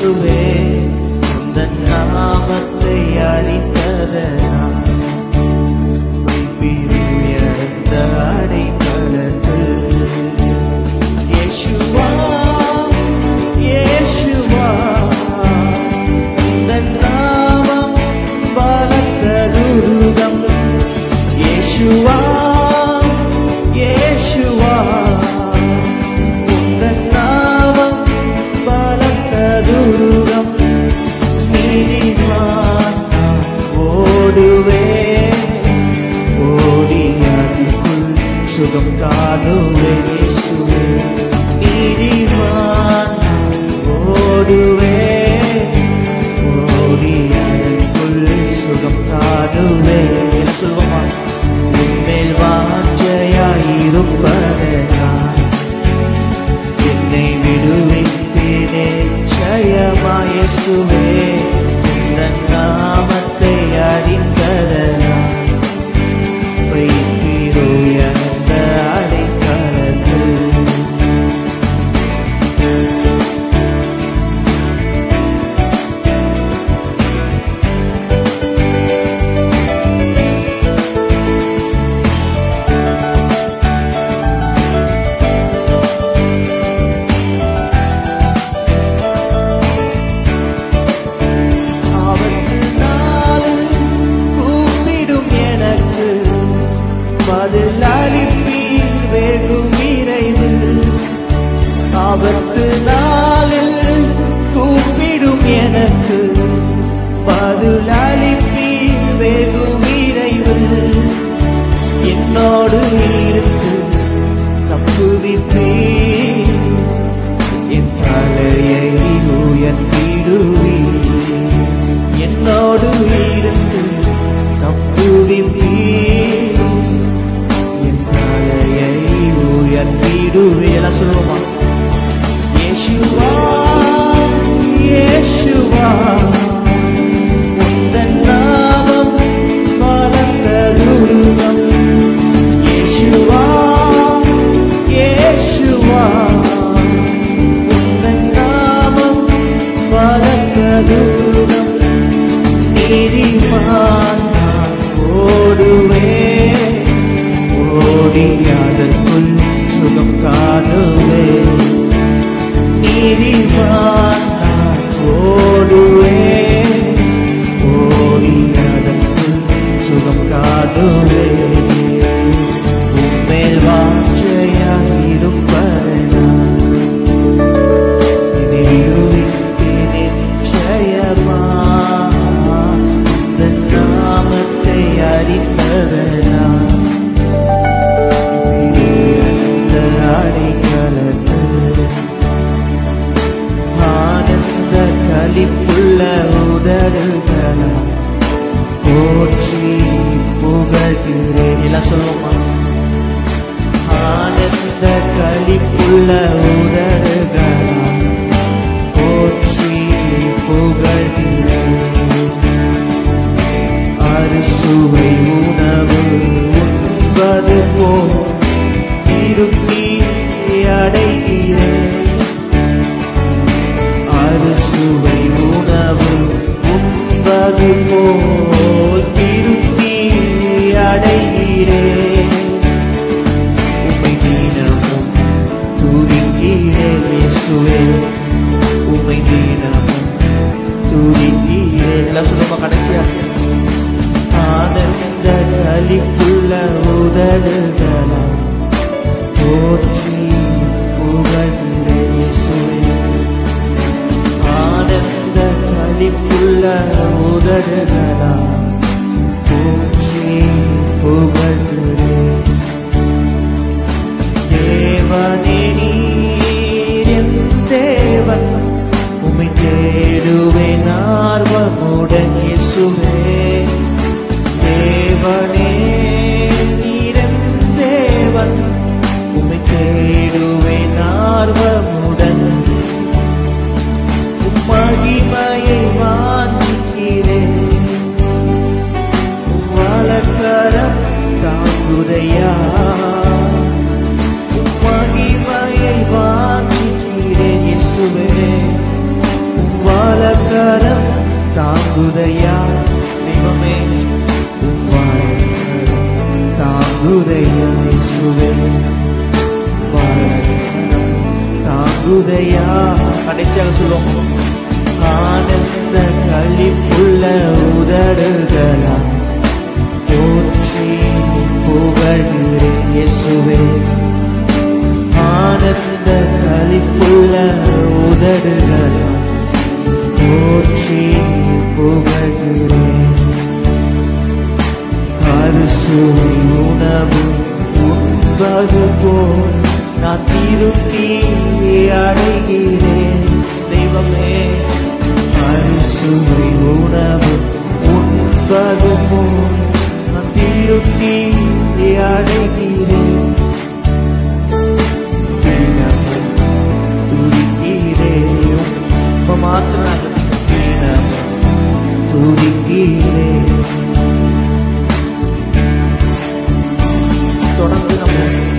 இயேசுவே அந்த நாமத்தை அறிந்ததனால் உயர்ந்த அடைக்கலத்தில் இயேசுவா இயேசுவா இந்த நாமம் பலத்த துருகம் இயேசுவா இயேசுவா இந்த நாமம் பலத்த துருகம் நீதிமான் ஓடுவே ஓடியாதுக்குள் சுகம் காணுவே இயேசுவே நீதிமான் ஓடுவே ஓடியாதுக்குள் சுகம் காணுவே சொல்லுமா உன்மேல் வாஞ்சையாயிருப்பதனால் என்னை விடுவித்தேனே ஜயமாயசுவே இந்த நாமத்தை அறிந்ததனால் வைத்திருந்த அடைக்கலத்தில் ஆபத்து நாளில் கூப்பிடும் எனக்கு பதில் அளிப்பீர் வெகு விரைவில் ஆபத்து நாளில் கூப்பிடும் எனக்கு பதில் அளிப்பீர் வெகு விரைவில் என்னோடு இருந்து தப்புவிப்பீர் என் தலையை உயர்த்திடுவி என்னோடு இருந்து தப்புவிப்பீ என் தலையை உயர்த்திடுவி எல்லாம் சொல்லுவோமா இயேசுவா இயேசுவா உந்தன் நாமம் பலத்த துருகம் இயேசுவா இயேசுவா உந்தன் நாமம் பலத்த துருகம் நீதிமான் நான் ஓடுவே ஓடி அதற்குள் சுகம் காணுவே நீதிமான் நான் ஓடுவே ஓடி அதற்குள் சுகம் காணுவே உம்மேல் வாஞ்சையாயிருப்பதனால் இனி விடுவித்தேன் நிச்சயமா இந்த நாமத்தை அறிந்ததனால் இந்த அடைக்கலத்தில் ஆனந்த களிப்புள்ள உதடுகளால் போற்றி புகழ்கிறேன் எல்லாம் சொல்லுவோமா ஆனந்த களிப்புள்ள உதடுகளால் போற்றி புகழ்கிறேன் அறுசுவை உணவு உண்பது போல் திருப்தி அடைகிறேன் அறுசுவை உணவு உண்பது போல் திருப்தி அடைகிறேன் உம்மை தினமும் துதிக்கிறேன் இயேசுவே உம்மை தினமும் துதிக்கிறேன் எல்லாம் சொல்லுமா கடைசியா ஆனந்த களிப்புள்ள உதடுகளா போற்றி புகழ்கிறேன் இயேசுவே ஆனந்த களிப்புள்ள உதடுகளா போற்றி புகழ்கிறேன் தேவனே நீர் என் தேவன் உம்மை தேடுவேன் ஆர்வமுடன் இயேசுவே தேவனே நீர் என் தேவன் உம்மை தேடுவேன் ஆர்வமுடன் உம் மகிமையை வாஞ்சிக்கிறேன் உம் வலக்கரம் தாங்குதையா உம் மகிமையை வாஞ்சிக்கிறேன் இயேசுவே உம் தாங்குதையா கடைசியாக சொல்லுவோம் ஆனந்த களிப்புள்ள உதடுகளா போற்றி புகழ்கிறேன் இயேசுவே ஆனந்த களிப்புள்ள உதடுகளா போற்றி புகழ்கிறேன் அறுசுவை உணவு உண்பது போல் நான் திருப்தி அடைகிறேன் தெய்வமே அறுசுவை உணவு உண்பது போல் நான் திருப்தி அடைகிறேன் தினமும் துதிக்கிறேன் இப்ப மாத்திரம் தினமும் துதிக்கிறேன் தொடர்ந்து நம்ம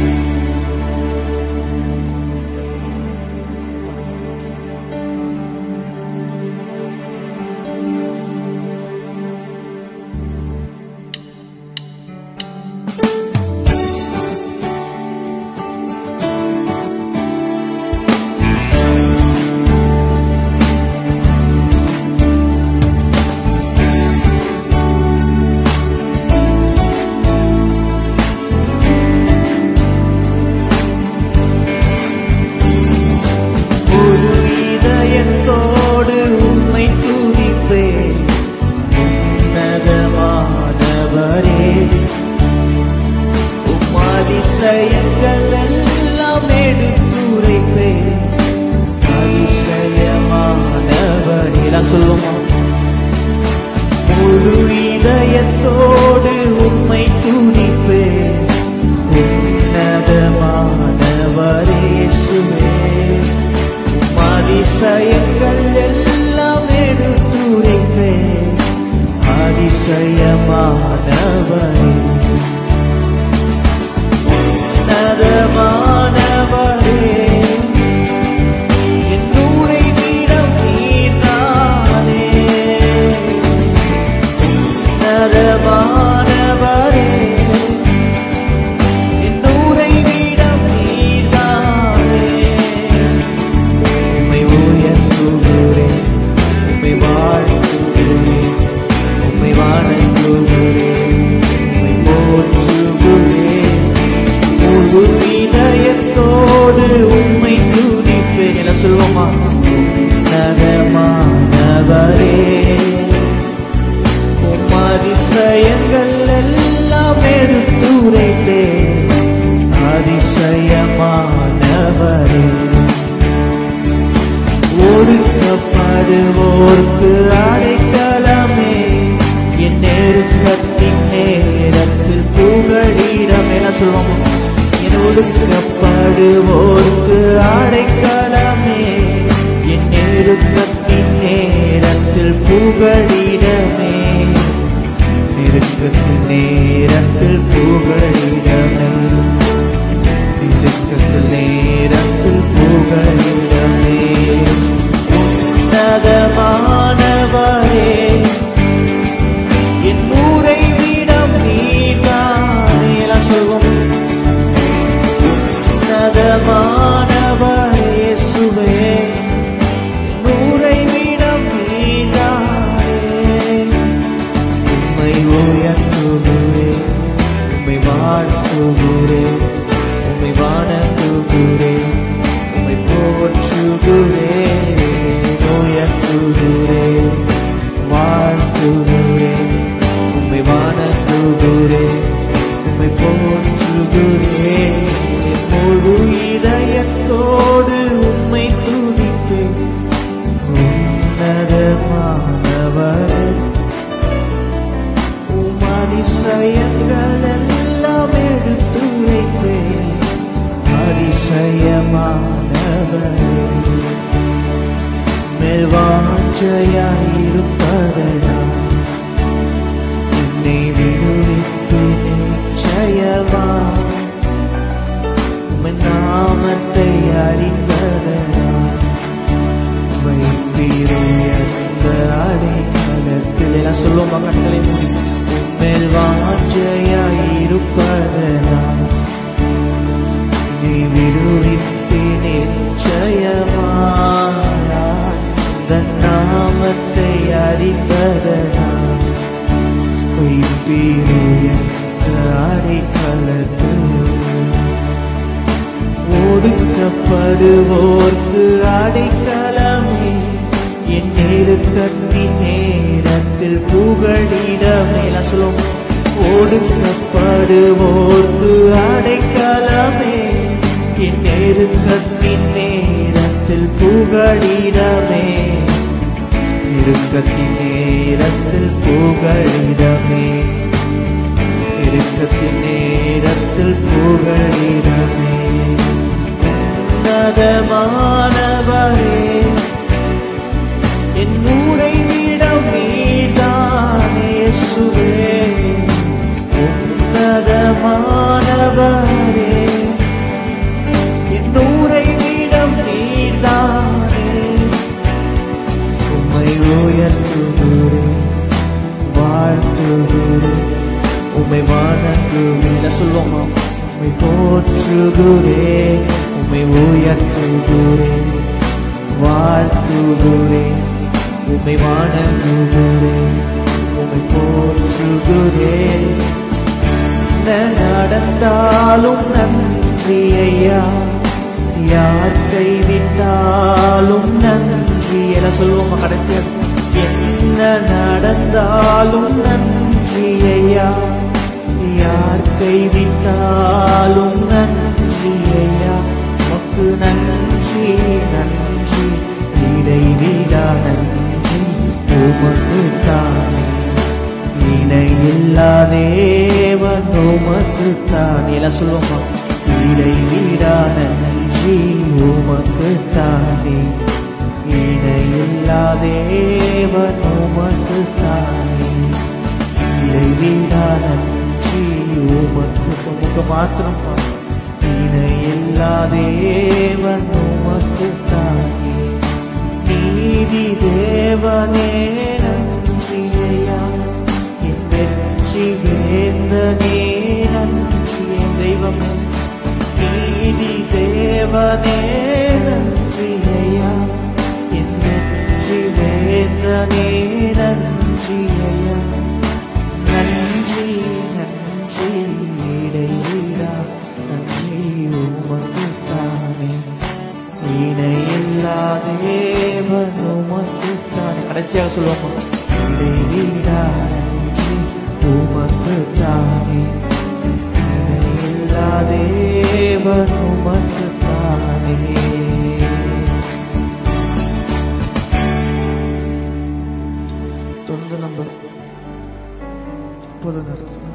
ஒரு இதயத்தோடு உம்மை துதிப்பேன் உன்னதமானவரே உம் அதிசயங்கள் எல்லாம் எடுத்துரைப்பேன் அதிசயமானவரே எல்லாம் சொல்லுவோமா முழு இதயத்தோடு உம்மை துதிப்பேன் உன்னதமானவரே இயேசுவே உம் அதிசயங்கள் எல்லாம் எடுத்துரைப்பேன் அதிசயமானவரே உன்னதமானவரே என் உறைவிடம் நீர்தானே உன்னதமானவரே என் உறைவிடம் நீர்தானே உம்மை உயர்த்துகிறேன் உம்மை வாழ்த்துகிறேன் உம்மை வணங்குகிறேன் உம்மை போற்றுகிறேன் முழு இதயத்தோடு உம்மை துதிப்பேன் என சொல்லுவோமா உன்னதமானவரே உம் அதிசயங்கள் எல்லாம் எடுத்துரைத்தேன் அதிசயமானவரே ஒடுக்கப்படுவோர்க்கு அடைக்கலமே என் நெருக்கத்தின் நேரத்தில் புகழிடம் என சொல்லுவோம் என் ஒடுக்கப்படுவோர்க்கு அடைக்கலமே என் நெருக்கத்தின் நேரத்தில் புகழிடமே நெருக்கத்தின் நேரத்தில் புகழிடமே நெருக்கத்தில் நேரத்தில் புகழிடமே உன்னதமானவரே என் உறைவிடம் நீதானே எல்லாம் சொல்வோம் உன்னதமானவரே இயேசுவே என் உறைவிடம் நீதானே உம்மை உயர்த்துகிறேன் உம்மை வாழ்த்துகிறேன் உம்மை வணங்குகிறேன் உம்மை போற்றுகிறேன் உயர்த்துகிறேன் வாழ்த்துகிறேன் உம்மை வணங்குகிறேன் உம்மை போற்றுகிறேன் என் முழு இதயத்தோடு உம்மை துதிப்பேன் உன்னதமானவரே உம் அதிசயங்கள் எல்லாம் எடுத்து வைப்பேன் அதிசயமானவரே மேல் வாஞ்சையாயிருப்பதனா என்னை விடுவித்து நிச்சயமா உம் நாமத்தை அறிந்ததனா வைப்பீருயர்ந்த அடைக்கலத்தில் எல்லாம் சொல்லுவோம் கண்களை மூடி மேல் வாஞ்சையாயிருப்பதனா நீ விடுவிப்பி நிச்சயம் வைப்பீருயர்ந்த அடைக்கலத்தில் ஒடுக்கப்படுவோர்க்கு அடைக்கலமே என் நெருக்கத்தின் நேரத்தில் புகழிடமே எல்லாம் சொல்லுவோம் ஒடுக்கப்படுவோர்க்கு அடைக்கலமே என் நெருக்கத்தின் நேரத்தில் புகழிடமே நெருக்கத்தின் நேரத்தில் புகழிடமே நெருக்கத்தின் நேரத்தில் புகழிடமே உன்னதமானவரே என் உறைவிடம் நீதான் இயேசுவே உன்னதமானவரே என் உறைவிடம் நீதானே உம்மை உயர்த்துகிறேன் வாழ்த்துகிறேன் உம்மை வணங்குவேன் சொல்லுவோமா உம்மை போற்றுகிறேன் உம்மை உயர்த்துகிறேன் வாழ்த்துகிறேன் உம்மை வணங்குகிறேன் உம்மை போற்றுகிறேன் என்ன நடந்தாலும் நன்றி ஐயா யார் கைவிட்டாலும் நன்றி என சொல்லுவோமா கடைசியா என்ன நடந்தாலும் நன்றி ஐயா யார் கைவிட்டாலும் நன்றி ஐயா மக்கு நன்றி நன்றி இடைவிடா நன்றி உமக்கு தானே இணையில்லா தேவன் உமக்கு தான் எல்லாம் சொல்லுவோமா இடைவிடா நன்றி உமக்கு தானே இணையில்லா தேவன் உமக்கு தானே இடைவிடா நன்றி உமக்கு உமக்கு மாத்திரம் இணையில்லா தேவன் உமக்கு தானே நீதி தேவனே நன்றி ஐயா என் வெற்றி வேந்தனே நன்றி என் தெய்வம் நீதி தேவனே நன்றி ஐயா என் வெற்றி வேந்தனே நன்றி ஐயா நன்றி நன்றி இடையிடா நன்றி உமக்கு தானே இணையில்லா தேவன் உமக்கு தானே கடைசியாக சொல்லுவோமா இடைவிடா நன்றி உமக்கு தானே இணையில்லா தேவன் உமக்கு தானே தொடர்ந்து நம்ம பொது நடத்தும்